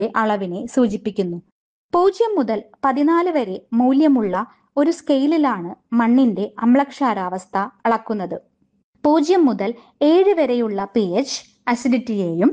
അളവിനെ സൂചിപ്പിക്കുന്നു പൂജ്യം മുതൽ പതിനാല് വരെ മൂല്യമുള്ള ഒരു സ്കെയിലിലാണ് മണ്ണിന്റെ അമ്ലക്ഷാരാവസ്ഥ അളക്കുന്നത് പൂജ്യം മുതൽ ഏഴ് വരെയുള്ള പി എച്ച് അസിഡിറ്റിയെയും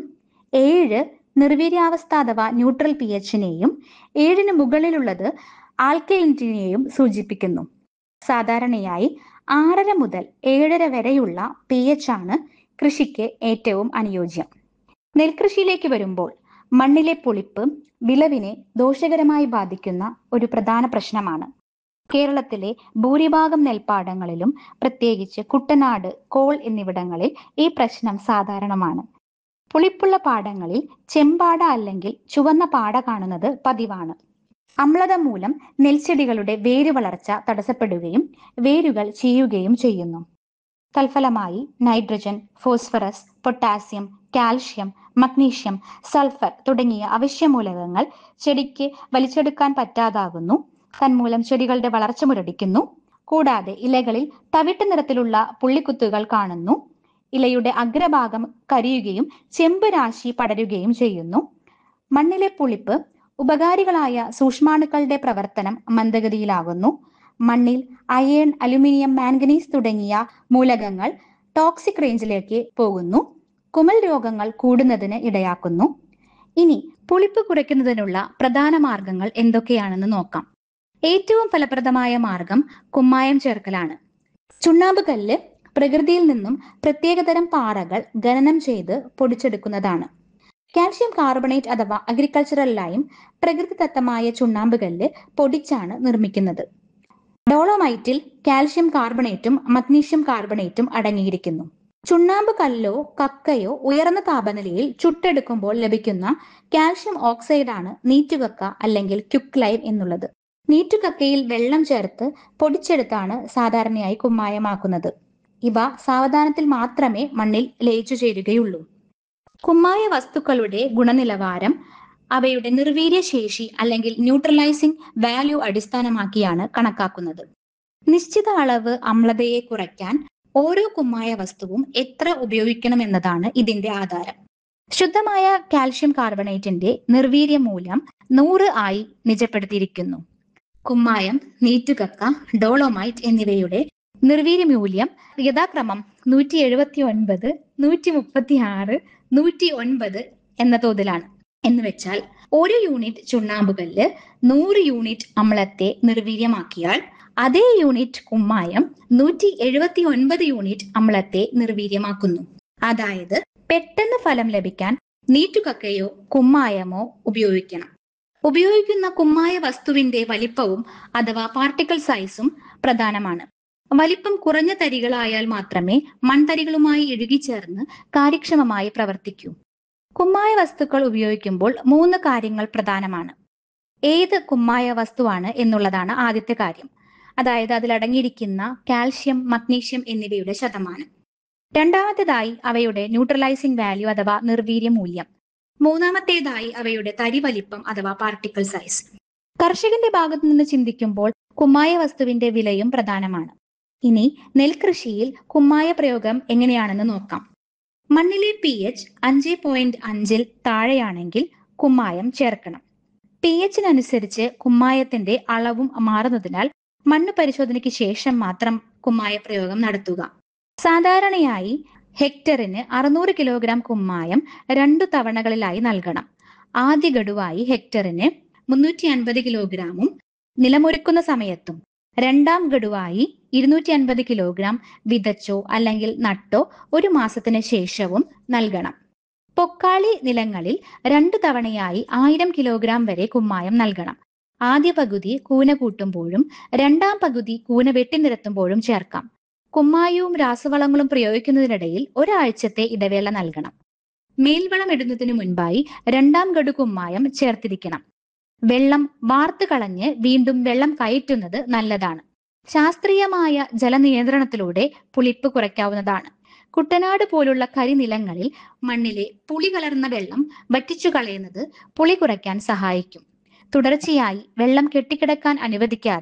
ഏഴ് നിർവീര്യാവസ്ഥ അഥവാ ന്യൂട്രൽ പി എച്ചിനെയും ഏഴിന് മുകളിലുള്ളത് ആൽക്കലിറ്റിനെയും സൂചിപ്പിക്കുന്നു സാധാരണയായി ആറര മുതൽ ഏഴര വരെയുള്ള പി എച്ച് ആണ് കൃഷിക്ക് ഏറ്റവും അനുയോജ്യം നെൽകൃഷിയിലേക്ക് വരുമ്പോൾ മണ്ണിലെ പുളിപ്പ് വിളവിനെ ദോഷകരമായി ബാധിക്കുന്ന ഒരു പ്രധാന പ്രശ്നമാണ് കേരളത്തിലെ ഭൂരിഭാഗം നെൽപ്പാടങ്ങളിലും പ്രത്യേകിച്ച് കുട്ടനാട് കോൾ എന്നിവിടങ്ങളിൽ ഈ പ്രശ്നം സാധാരണമാണ് പുളിപ്പുള്ള പാടങ്ങളിൽ ചെമ്പാട അല്ലെങ്കിൽ ചുവന്ന പാട കാണുന്നത് പതിവാണ് അമ്ലത മൂലം നെൽച്ചെടികളുടെ വേര് വളർച്ച തടസ്സപ്പെടുകയും വേരുകൾ ചീയുകയും ചെയ്യുന്നു തൽഫലമായി nitrogen phosphorus potassium calcium magnesium sulphur തുടങ്ങിയ അവശ്യമൂലകങ്ങൾ ചെടിക്ക് വലിച്ചെടുക്കാൻ പറ്റാതാകുന്നു തന്മൂലം ചെടികളുടെ വളർച്ച മുരടിക്കുന്നു കൂടാതെ ഇലകളിൽ തവിട്ട് നിറത്തിലുള്ള പുള്ളിക്കുത്തുകൾ കാണുന്നു ഇലയുടെ അഗ്രഭാഗം കരിയുകയും ചെമ്പ് രാശി പടരുകയും ചെയ്യുന്നു മണ്ണിലെ പുളിപ്പ് ഉപകാരികളായ സൂക്ഷ്മാണുക്കളുടെ പ്രവർത്തനം മന്ദഗതിയിലാകുന്നു മണ്ണിൽ അയേൺ അലുമിനിയം മാംഗനീസ് തുടങ്ങിയ മൂലകങ്ങൾ ടോക്സിക് റേഞ്ചിലേക്ക് പോകുന്നു കുമൽ രോഗങ്ങൾ കൂടുന്നതിന് ഇടയാക്കുന്നു ഇനി പുളിപ്പ് കുറയ്ക്കുന്നതിനുള്ള പ്രധാന മാർഗങ്ങൾ എന്തൊക്കെയാണെന്ന് നോക്കാം ഏറ്റവും ഫലപ്രദമായ മാർഗം കുമ്മായം ചേർക്കലാണ് ചുണ്ണാമ്പ് കല്ല് പ്രകൃതിയിൽ നിന്നും പ്രത്യേകതരം പാറകൾ ഖനനം ചെയ്ത് പൊടിച്ചെടുക്കുന്നതാണ് കാൽഷ്യം കാർബണേറ്റ് അഥവാ അഗ്രികൾച്ചറൽ ലൈം പ്രകൃതിദത്തമായ ചുണ്ണാമ്പ് കല്ല് പൊടിച്ചാണ് നിർമ്മിക്കുന്നത് ഡോളോമൈറ്റിൽ കാൽഷ്യം കാർബണേറ്റും മഗ്നീഷ്യം കാർബണേറ്റും അടങ്ങിയിരിക്കുന്നു ചുണ്ണാമ്പ് കല്ലോ കക്കയോ ഉയർന്ന താപനിലയിൽ ചുട്ടെടുക്കുമ്പോൾ ലഭിക്കുന്ന കാൽഷ്യം ഓക്സൈഡാണ് നീറ്റുകക്ക അല്ലെങ്കിൽ ക്യുക്ക് ലൈം എന്നുള്ളത് നീറ്റുകക്കയിൽ വെള്ളം ചേർത്ത് പൊടിച്ചെടുത്താണ് സാധാരണയായി കുമ്മായമാക്കുന്നത് ഇവ സാവധാനത്തിൽ മാത്രമേ മണ്ണിൽ ലയിച്ചു ചേരുകയുള്ളൂ കുമ്മായ വസ്തുക്കളുടെ ഗുണനിലവാരം അവയുടെ നിർവീര്യ ശേഷി അല്ലെങ്കിൽ ന്യൂട്രലൈസിംഗ് വാല്യൂ അടിസ്ഥാനമാക്കിയാണ് കണക്കാക്കുന്നത് നിശ്ചിത അളവ് അമ്ലതയെ കുറയ്ക്കാൻ ഓരോ കുമ്മായ വസ്തുവും എത്ര ഉപയോഗിക്കണം എന്നതാണ് ഇതിന്റെ ആധാരം ശുദ്ധമായ കാൽഷ്യം കാർബണേറ്റിന്റെ നിർവീര്യ മൂല്യം നൂറ് ആയി നിജപ്പെടുത്തിയിരിക്കുന്നു കുമ്മായം നീറ്റുകക്ക ഡോളോമൈറ്റ് എന്നിവയുടെ നിർവീര്യ മൂല്യം യഥാക്രമം നൂറ്റി എഴുപത്തി ഒൻപത് നൂറ്റി മുപ്പത്തി ആറ് നൂറ്റി ഒൻപത് എന്ന തോതിലാണ് എന്ന് വെച്ചാൽ ഒരു യൂണിറ്റ് ചുണ്ണാമ്പുകല്ല് നൂറ് യൂണിറ്റ് അമ്ലത്തെ നിർവീര്യമാക്കിയാൽ അതേ യൂണിറ്റ് കുമ്മായം നൂറ്റി എഴുപത്തി ഒൻപത് യൂണിറ്റ് അമ്ലത്തെ നിർവീര്യമാക്കുന്നു അതായത് പെട്ടെന്ന് ഫലം ലഭിക്കാൻ നീറ്റുകക്കയോ കുമ്മായമോ ഉപയോഗിക്കണം ഉപയോഗിക്കുന്ന കുമ്മായ വസ്തുവിന്റെ വലിപ്പവും അഥവാ പാർട്ടിക്കിൾ സൈസും പ്രധാനമാണ് വലിപ്പം കുറഞ്ഞ തരികളായാൽ മാത്രമേ മൺതരികളുമായി ഇഴുകിച്ചേർന്ന് കാര്യക്ഷമമായി പ്രവർത്തിക്കൂ കുമ്മായ വസ്തുക്കൾ ഉപയോഗിക്കുമ്പോൾ മൂന്ന് കാര്യങ്ങൾ പ്രധാനമാണ് ഏത് കുമ്മായ വസ്തുവാണ് എന്നുള്ളതാണ് ആദ്യത്തെ കാര്യം അതായത് അതിൽ അടങ്ങിയിരിക്കുന്ന കാൽഷ്യം മഗ്നീഷ്യം എന്നിവയുടെ ശതമാനം രണ്ടാമത്തേതായി അവയുടെ ന്യൂട്രലൈസിംഗ് വാല്യൂ അഥവാ നിർവീര്യ മൂല്യം മൂന്നാമത്തേതായി അവയുടെ തരി വലിപ്പം അഥവാ പാർട്ടിക്കിൾ സൈസ് കർഷകന്റെ ഭാഗത്തു നിന്ന് ചിന്തിക്കുമ്പോൾ കുമ്മായ വസ്തുവിന്റെ വിലയും പ്രധാനമാണ് ഇനി നെൽകൃഷിയിൽ കുമ്മായ പ്രയോഗം എങ്ങനെയാണെന്ന് നോക്കാം മണ്ണിലെ പി എച്ച് അഞ്ച് പോയിന്റ് അഞ്ചിൽ താഴെയാണെങ്കിൽ കുമ്മായം ചേർക്കണം പി എച്ചിനനുസരിച്ച് കുമ്മായത്തിന്റെ അളവും മാറുന്നതിനാൽ മണ്ണ് പരിശോധനയ്ക്ക് ശേഷം മാത്രം കുമ്മായ പ്രയോഗം നടത്തുക സാധാരണയായി ഹെക്ടറിന് അറുന്നൂറ് കിലോഗ്രാം കുമ്മായം രണ്ടു തവണകളിലായി നൽകണം ആദ്യ ഗഡുവായി ഹെക്ടറിന് മുന്നൂറ്റി അൻപത് കിലോഗ്രാമും നിലമൊരുക്കുന്ന സമയത്തും രണ്ടാം ഗഡുവായി ഇരുന്നൂറ്റി അൻപത് കിലോഗ്രാം വിതച്ചോ അല്ലെങ്കിൽ നട്ടോ ഒരു മാസത്തിന് ശേഷവും നൽകണം പൊക്കാളി നിലങ്ങളിൽ രണ്ടു തവണയായി ആയിരം കിലോഗ്രാം വരെ കുമ്മായം നൽകണം ആദ്യ പകുതി കൂന കൂട്ടുമ്പോഴും രണ്ടാം പകുതി കൂന വെട്ടിനിരത്തുമ്പോഴും ചേർക്കാം കുമ്മായവും രാസവളങ്ങളും പ്രയോഗിക്കുന്നതിനിടയിൽ ഒരാഴ്ചത്തെ ഇടവേള നൽകണം മേൽവളം ഇടുന്നതിന് മുൻപായി രണ്ടാം ഗഡു കുമ്മായം ചേർത്തിരിക്കണം വെള്ളം വാർത്തു കളഞ്ഞ് വീണ്ടും വെള്ളം കയറ്റുന്നത് നല്ലതാണ് ശാസ്ത്രീയമായ ജലനിയന്ത്രണത്തിലൂടെ പുളിപ്പ് കുറയ്ക്കാവുന്നതാണ് കുട്ടനാട് പോലുള്ള കരിനിലങ്ങളിൽ മണ്ണിലെ പുളി കലർന്ന വെള്ളം വറ്റിച്ചു കളയുന്നത് പുളി കുറയ്ക്കാൻ സഹായിക്കും തുടർച്ചയായി വെള്ളം കെട്ടിക്കിടക്കാൻ അനുവദിക്കാതെ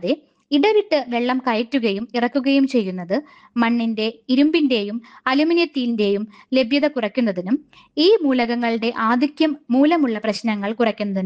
ഇടവിട്ട് വെള്ളം കയറ്റുകയും ഇറക്കുകയും ചെയ്യുന്നത് മണ്ണിന്റെ ഇരുമ്പിന്റെയും അലുമിനിയത്തിന്റെയും ലഭ്യത കുറയ്ക്കുന്നതിനും ഈ മൂലകങ്ങളുടെ ആധിക്യം മൂലമുള്ള പ്രശ്നങ്ങൾ കുറയ്ക്കുന്നതിനും